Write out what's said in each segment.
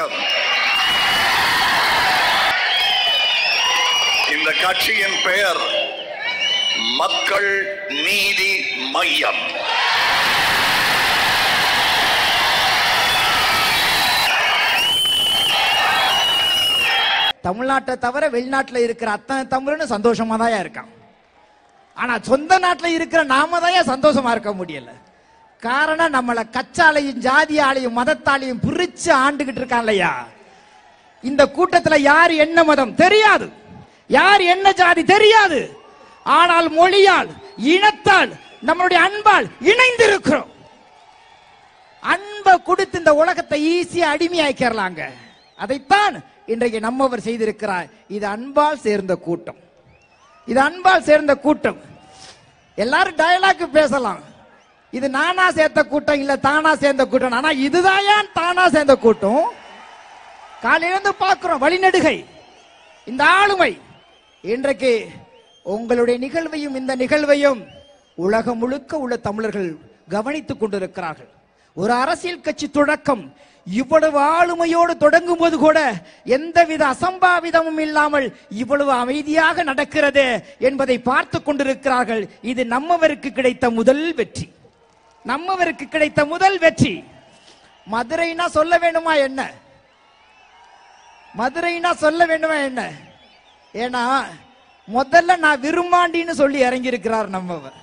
வணக்கம் இந்த கட்சியின் பெயர் மக்கள் நீதி மையம் தமிழ்நாட்டை தவிர வெளிநாட்டுல இருக்கிற அத்தனை தமிழனும் சந்தோஷமா தான் இருக்கான் ஆனா சொந்த நாட்டுல இருக்கிற நாம தான் சந்தோஷமா இருக்க முடியல காரணம் நம்மள கச்சாலையும் ஜாதியாலையும் மதத்தாலையும் பிரிச்சு ஆண்டுகிட்டு இருக்கான் இல்லையா இந்த கூட்டத்துல யார் என்ன மதம் தெரியாது யார் என்ன ஜாதி தெரியாது ஆனால் மொழியால் இனத்தால் நம்மளுடைய அன்பால் இணைந்திருக்கிறோம் அன்பை கொடுத்து இந்த உலகத்தை ஈஸியா அடிமையாக்கிறலாங்க அதைத்தான் இன்றைக்கு நம்மவர் செய்திருக்கிறார் இது அன்பால் சேர்ந்த கூட்டம் இது அன்பால் சேர்ந்த கூட்டம் எல்லாரும் டயலாக் பேசலாம் இது நானா சேர்த்த கூட்டம் இல்ல தானா சேர்ந்த கூட்டம் ஆனா இதுதான் ஏன் தானா சேர்ந்த கூட்டம் காலையிலிருந்து பார்க்கிறோம் வழிநெடுகை இந்த ஆளுமை இன்றைக்கு உங்களுடைய நிகழ்வையும் இந்த நிகழ்வையும் உலகம் முழுக்க உள்ள தமிழர்கள் கவனித்துக் கொண்டிருக்கிறார்கள் ஒரு அரசியல் கட்சி தொடக்கம் இவ்வளவு ஆளுமையோடு தொடங்கும் போது கூட எந்தவித அசம்பாவிதமும் இல்லாமல் இவ்வளவு அமைதியாக நடக்கிறது என்பதை பார்த்து கொண்டிருக்கிறார்கள் இது நம்மவருக்கு கிடைத்த முதல் வெற்றி நம்மவருக்கு கிடைத்த முதல் வெற்றி மதுரைனா சொல்ல வேண்டுமா என்ன மதுரைனா சொல்ல வேண்டுமா என்ன ஏன்னா முதல்ல நான் விரும்மாண்டின்னு சொல்லி இறங்கி இருக்கிறார் நம்மவர்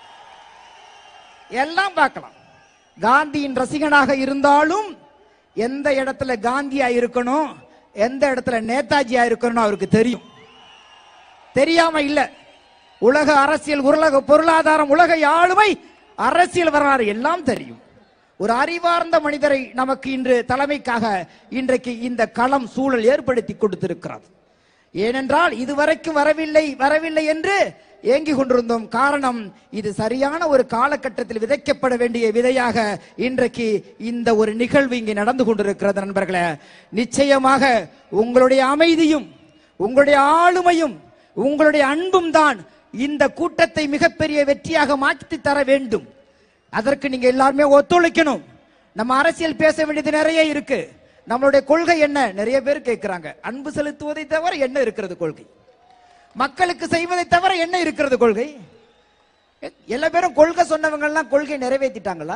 எல்லாம் பார்க்கலாம் காந்தியின் ரசிகனாக இருந்தாலும் எந்த இடத்துல காந்தியா இருக்கணும் எந்த இடத்துல நேதாஜியா இருக்கணும் அவருக்கு தெரியும் தெரியாம இல்ல உலக அரசியல் உலக பொருளாதாரம் உலக ஆளுமை அரசியல் வரலாறு எல்லாம் தெரியும் ஒரு அறிவார்ந்த மனிதரை நமக்கு இன்று தலைமைக்காக இன்றைக்கு இந்த களம் சூழல் ஏற்படுத்தி கொடுத்திருக்கிறது ஏனென்றால் இதுவரைக்கும் வரவில்லை வரவில்லை என்று ஏங்கிக் கொண்டிருந்தோம் காரணம் இது சரியான ஒரு காலகட்டத்தில் விதைக்கப்பட வேண்டிய விதையாக இன்றைக்கு இந்த ஒரு நிகழ்வு இங்கே நடந்து கொண்டிருக்கிறது நண்பர்களே நிச்சயமாக உங்களுடைய அமைதியும் உங்களுடைய ஆளுமையும் உங்களுடைய அன்பும் தான் இந்த கூட்டத்தை மிகப்பெரிய வெற்றியாக மாற்றி தர வேண்டும் அதற்கு நீங்க எல்லாருமே ஒத்துழைக்கணும் நம்ம அரசியல் பேச வேண்டியது நிறைய இருக்கு நம்மளுடைய கொள்கை என்ன நிறைய பேர் கேட்கிறாங்க அன்பு செலுத்துவதை தவிர என்ன இருக்கிறது கொள்கை மக்களுக்கு செய்வதை தவிர என்ன இருக்கிறது கொள்கை எ- எல்லா பேரும் கொள்கை சொன்னவங்க எல்லாம் கொள்கை நிறைவேற்றிட்டாங்களா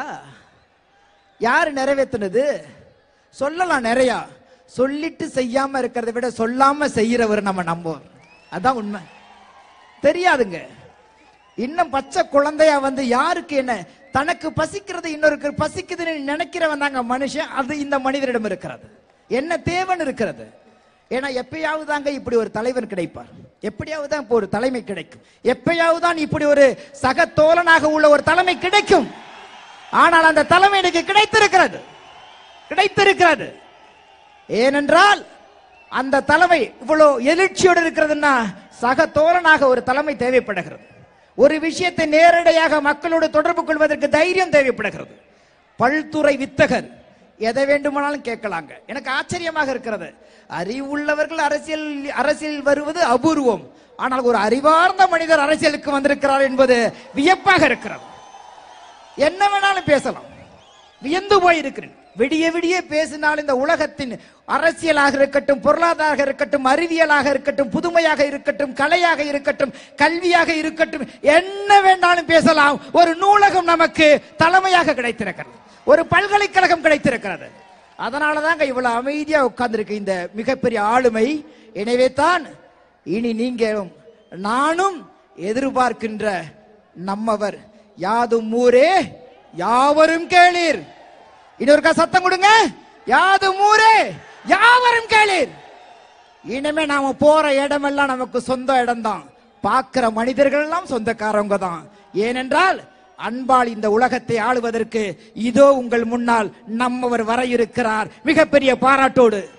யாரு நிறைவேத்துனது சொல்லலாம் நிறைய சொல்லிட்டு செய்யாம இருக்கிறதை விட சொல்லாம செய்யறவர் நம்ம நம்புவோம் அதான் உண்மை தெரியாதுங்க இன்னும் பச்சை குழந்தையா வந்து யாருக்கு என்ன தனக்கு பசிக்கிறது இன்னொருக்கு பசிக்குதுன்னு நினைக்கிறவன் தாங்க மனுஷன் அது இந்த மனிதரிடம் இருக்கிறது என்ன தேவன் இருக்கிறது ஏன்னா எப்பயாவது தாங்க இப்படி ஒரு தலைவர் கிடைப்பார் எப்படியாவது தான் இப்போ ஒரு தலைமை கிடைக்கும் எப்பயாவது தான் இப்படி ஒரு சக தோழனாக உள்ள ஒரு தலைமை கிடைக்கும் ஆனால் அந்த தலைமை எனக்கு கிடைத்திருக்கிறது கிடைத்திருக்கிறது ஏனென்றால் அந்த தலைமை இவ்வளவு எழுச்சியோடு இருக்கிறதுன்னா சக தோழனாக ஒரு தலைமை தேவைப்படுகிறது ஒரு விஷயத்தை நேரடியாக மக்களோடு தொடர்பு கொள்வதற்கு தைரியம் தேவைப்படுகிறது பல்துறை வித்தகர் எதை வேண்டுமானாலும் கேட்கலாங்க எனக்கு ஆச்சரியமாக இருக்கிறது அறிவுள்ளவர்கள் அரசியல் அரசியல் வருவது அபூர்வம் ஆனால் ஒரு அறிவார்ந்த மனிதர் அரசியலுக்கு வந்திருக்கிறார் என்பது வியப்பாக இருக்கிறது என்ன வேணாலும் பேசலாம் வியந்து போயிருக்கிறேன் விடிய விடிய பேசினால் இந்த உலகத்தின் அரசியலாக இருக்கட்டும் பொருளாதார இருக்கட்டும் அறிவியலாக இருக்கட்டும் புதுமையாக இருக்கட்டும் கலையாக இருக்கட்டும் கல்வியாக இருக்கட்டும் என்ன வேண்டாலும் பேசலாம் ஒரு நூலகம் நமக்கு தலைமையாக கிடைத்திருக்கிறது ஒரு பல்கலைக்கழகம் கிடைத்திருக்கிறது அதனால தாங்க இவ்வளவு அமைதியா உட்கார்ந்திருக்கு இந்த மிகப்பெரிய ஆளுமை எனவே தான் இனி நீங்களும் நானும் எதிர்பார்க்கின்ற நம்மவர் யாதும் ஊரே யாவரும் கேளீர் இன்னொருக்கா சத்தம் கொடுங்க யாதும் ஊரே யாவரும் கேளீர் இனிமே நாம போற இடமெல்லாம் நமக்கு சொந்த இடம்தான் பார்க்கிற மனிதர்கள் எல்லாம் சொந்தக்காரவங்க தான் ஏனென்றால் அன்பால் இந்த உலகத்தை ஆளுவதற்கு இதோ உங்கள் முன்னால் நம்மவர் வர இருக்கிறார் மிகப்பெரிய பாராட்டோடு